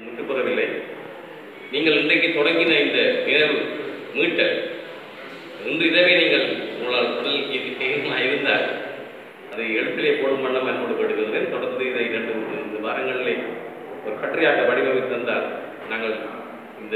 முற்றுப்பெறவில்லை நீங்கள் இன்றைக்கு தொடங்கின இந்த நினைவு மீட்ட இன்று இரவே நீங்கள் உங்களால் உடல் இயக்கமாக இருந்தால் அதை எழுத்திலே போடும் வண்ணம் அன்போடு கேட்டுக்கிறேன் தொடர்ந்து இதை இரண்டு இந்த வாரங்களிலே ஒரு கட்டுரையாக வடிவமைத்து தந்தால் நாங்கள் இந்த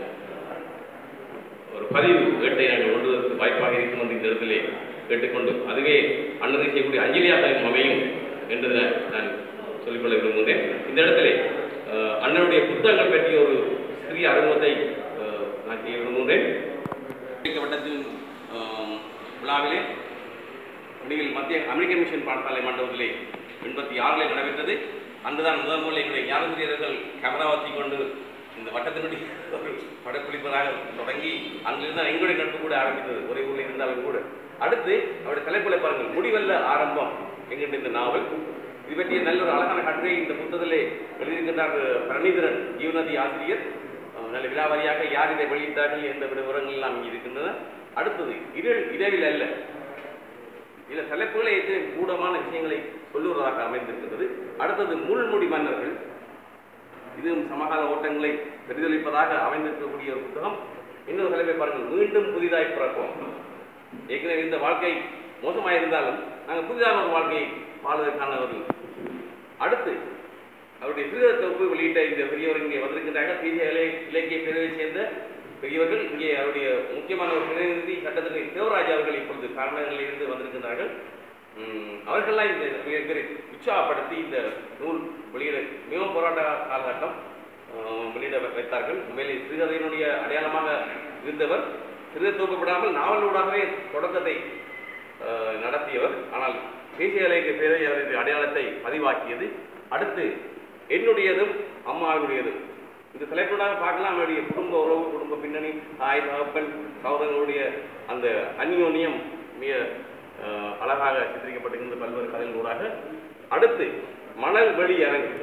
ஒரு பதிவு ஏட்டை நாங்கள் கொண்டுவதற்கு வாய்ப்பாக இருக்கும் என்று இந்த இடத்திலே கேட்டுக்கொண்டு அதுவே அண்ணனை செய்யக்கூடிய அஞ்சலியாக அமையும் என்று நான் நான் சொல்லிக்கொள்ள விரும்புகிறேன் இந்த இடத்திலே அஹ், அண்ணனுடைய புத்தகங்கள் பற்றிய ஒரு சிறிய அறிமுகத்தை அஹ், நான் செய்ய விரும்புகிறேன் வட்டத்தின் அஹ், விழாவிலே முடிவில் மத்திய அமெரிக்கன் மிஷன் பாடசாலை மண்டபத்திலே எண்பத்தி ஆறிலே நடைபெற்றது அன்றுதான் முதல் முதல் எங்களுடைய ஞானந்திரியர்கள் கேமராவத்தி கொண்டு இந்த வட்டத்தினுடைய ஒரு படப்பிடிப்பதாக தொடங்கி அங்கிருந்து எங்களுடைய நட்பு கூட ஆரம்பித்தது ஒரே ஊரில் இருந்தாலும் கூட அடுத்து அவருடைய தலைப்புகளை பாருங்கள் முடிவல்ல ஆரம்பம் என்கின்ற இந்த நாவல் இது பற்றிய நல்ல ஒரு அழகான கட்டுரை இந்த புத்தகத்திலே எழுதியிருக்கின்றார் பரணிதரன் ஜீவநதி ஆசிரியர் அஹ், நல்ல விழாவாரியாக யார் இதை வெளியிட்டார்கள் எந்த விவரங்கள் எல்லாம் இங்கே இருக்கின்றன அடுத்தது இரல் இரவில் அல்ல சில தலைப்புகளை எத்தனை கூடமான விஷயங்களை சொல்லுவதாக அமைந்திருக்கிறது அடுத்தது முள்முடி மன்னர்கள் இதுவும் சமகால ஓட்டங்களை பிரதிபலிப்பதாக அமைந்திருக்கக்கூடிய ஒரு புத்தகம் இன்னொரு தலைப்பை பாருங்கள் மீண்டும் புதிதாய் பிறப்போம் ஏற்கனவே இந்த வாழ்க்கை மோசமாக இருந்தாலும் நாங்கள் புதிதான ஒரு வாழ்க்கையை வாழ்வதற்கான ஒரு அடுத்து அவருடைய சிறுவர் தொகுப்பு வெளியிட்ட இந்த பெரியவர் இங்கே வந்திருக்கின்றார்கள் பிஜே இலக்கிய பிரிவை சேர்ந்த பெரியவர்கள் இங்கே அவருடைய முக்கியமான ஒரு பிரதிநிதி சட்டத்திற்கு தேவராஜ் அவர்கள் இப்பொழுது காரணங்களில் இருந்து வந்திருக்கின்றார்கள் உம், அவர்கள்லாம் இந்த மிக- மிக உற்சாகப்படுத்தி இந்த நூல் வெளியிட மிகவும் போராட்ட காலகட்டம் அஹ், வெளியிட வை- வைத்தார்கள் உண்மையிலே சிறுகதையினுடைய அடையாளமாக இருந்தவர் சிறுகதை தொகுப்பு விடாமல் நாவலூடாகவே தொடக்கத்தை அஹ், நடத்தியவர் ஆனால் தேசிய இலக்கிய பேரை அவரது அடையாளத்தை பதிவாக்கியது அடுத்து என்னுடையதும் அம்மாவுடையதும் இந்த தலைப்புடாக பார்க்கலாம் அவருடைய குடும்ப உறவு குடும்ப பின்னணி தாய் தகப்பன் சகோதரர்களுடைய அந்த அந்யோன்யம் மிக அஹ், அழகாக சித்தரிக்கப்பட்டிருக்கின்ற பல்வேறு கதைகளூடாக அடுத்து மணல் வெளி அரங்கு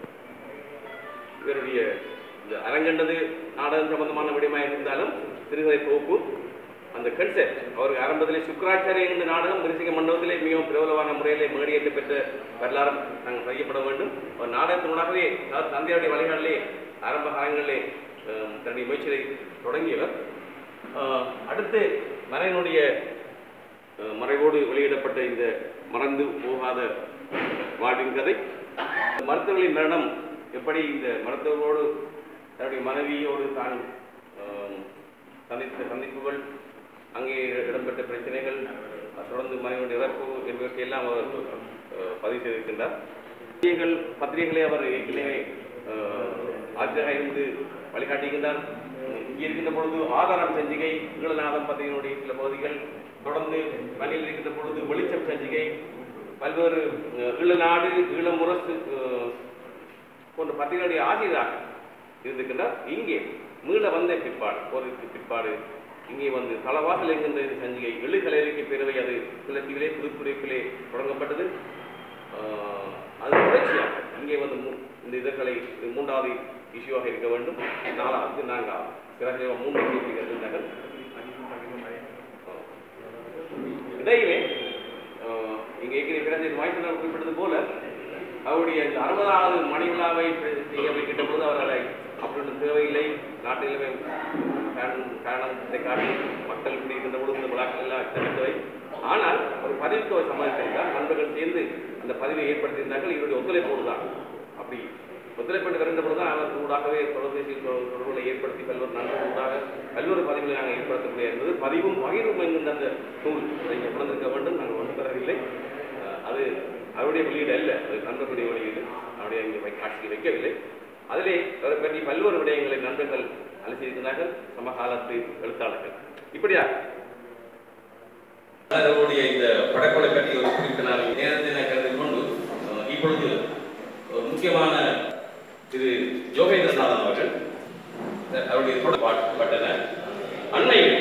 இவருடைய இந்த அரங்கண்டது நாடகம் சம்பந்தமான விடயமாக இருந்தாலும் சிறுகதை தொகுப்பு அந்த கன்செப்ட் அவருக்கு ஆரம்பத்திலே சுக்கராச்சாரிய என்ற நாடகம் விரிசிக மண்டபத்திலே மிகவும் பிரபலமான முறையிலே மேடியேற்ற பெற்ற வரலாறு நாங்கள் செய்யப்பட வேண்டும் ஒரு நாடகத்தினூடாகவே அதாவது தந்தையுடைய வழிகளிலே ஆரம்ப காலங்களிலே அஹ், தன்னுடைய முயற்சியை தொடங்கியவர் அஹ், அடுத்து மறைவனுடைய அஹ், மறைவோடு வெளியிடப்பட்ட இந்த மறந்து போகாத வாழ்வின் கதை மருத்துவர்களின் மரணம் எப்படி இந்த மருத்துவர்களோடு தன்னுடைய மனைவியோடு தான் அஹ், சந்தித்த சந்திப்புகள் அங்கே இடம்பெற்ற பிரச்சனைகள் தொடர்ந்து மனைவியுடைய இறப்பு என்பவற்றை எல்லாம் அவர் அஹ், பதிவு செய்திருக்கின்றார் பத்திரிகைகள் பத்திரிகைகளை அவர் ஏற்கனவே அஹ், ஆசிரியராக இருந்து வழிகாட்டுகின்றார் இங்கே இருக்கின்ற பொழுது ஆதாரம் சஞ்சிகை ஈழநாதம் பத்திரிகையினுடைய சில பகுதிகள் தொடர்ந்து மணியில் இருக்கின்ற பொழுது வெளிச்சம் சஞ்சிகை பல்வேறு அஹ், ஈழநாடு ஈழமுரசு அஹ், போன்ற பத்திரிகைகளுடைய ஆசிரியராக இருந்திருக்கின்றார் இங்கே மீள வந்த பிற்பாடு போருக்கு பிற்பாடு இங்கே வந்து தலவாசல் என்கின்ற இந்த சஞ்சிகை எழுகலைக்கு பேரவை அது கிழக்கிலே புதுக்குடிப்பிலே தொடங்கப்பட்டது ஆஹ், அது தொடர்ச்சியாக இங்கே வந்து மூ- இந்த இதழ்களை இது மூன்றாவது இஷ்யூவாக இருக்க வேண்டும் நாலாவது நான்காவது பிறகு மூன்று issue இருந்தார்கள் இடையிலே ஆஹ், இங்கே ஏற்கனவே பிறந்த வாய்ப்பு குறிப்பிட்டது போல அவருடைய இந்த அறுபதாவது மணி விழாவை செய்ய வைக்கின்ற பொழுது அவர் அதை அப்படி தேவையில்லை நாட்டிலுமே காரணம் காரணத்தை காட்டி மக்கள் குடியிருக்கின்ற பொழுது இந்த விழாக்கள் எல்லாம் தவிர்த்தவை ஆனால் ஒரு பதிவுக்கு அவர் சம்மதித்திருந்தார் நண்பர்கள் சேர்ந்து அந்த பதிவை ஏற்படுத்தியிருந்தார்கள் இவருடைய ஒத்துழைப்போடு தான் அப்படி ஒத்துழைப்பட்டு வருகின்ற பொழுது தான் அவர் ஊடாகவே தொலைபேசி தொ- தொடர்புகளை ஏற்படுத்தி பல்வேறு நண்பர்கள் ஊடாக பல்வேறு பதிவுகளை நாங்கள் ஏற்படுத்தக்கூடிய இருந்தது பதிவும் பகிர்வும் என்கின்ற அந்த நூல் அதை இங்கே கொண்டிருக்க வேண்டும் நாங்கள் ஒன்று பெறவில்லை அஹ் அது அவருடைய வெளியீடு அல்ல அது நண்பர்களுடைய வெளியீடு அவருடைய இங்கே வை- காட்சிக்கு வைக்கவில்லை அதிலே அவரை பற்றி பல்வேறு விடயங்களை நண்பர்கள் அலசியிருக்கிறார்கள் சமகாலத்து எழுத்தாளர்கள் இப்படியா அவருடைய இந்த படக்கொலை பற்றி ஒரு குறிப்பு நான் நேரத்தை நான் கருதி கொண்டு அஹ், இப்பொழுது ஒரு முக்கியமான திரு யோகேந்திரநாதன் அவர்கள் அஹ், அவருடைய தொடர் பாட்- பட்டன அன்னை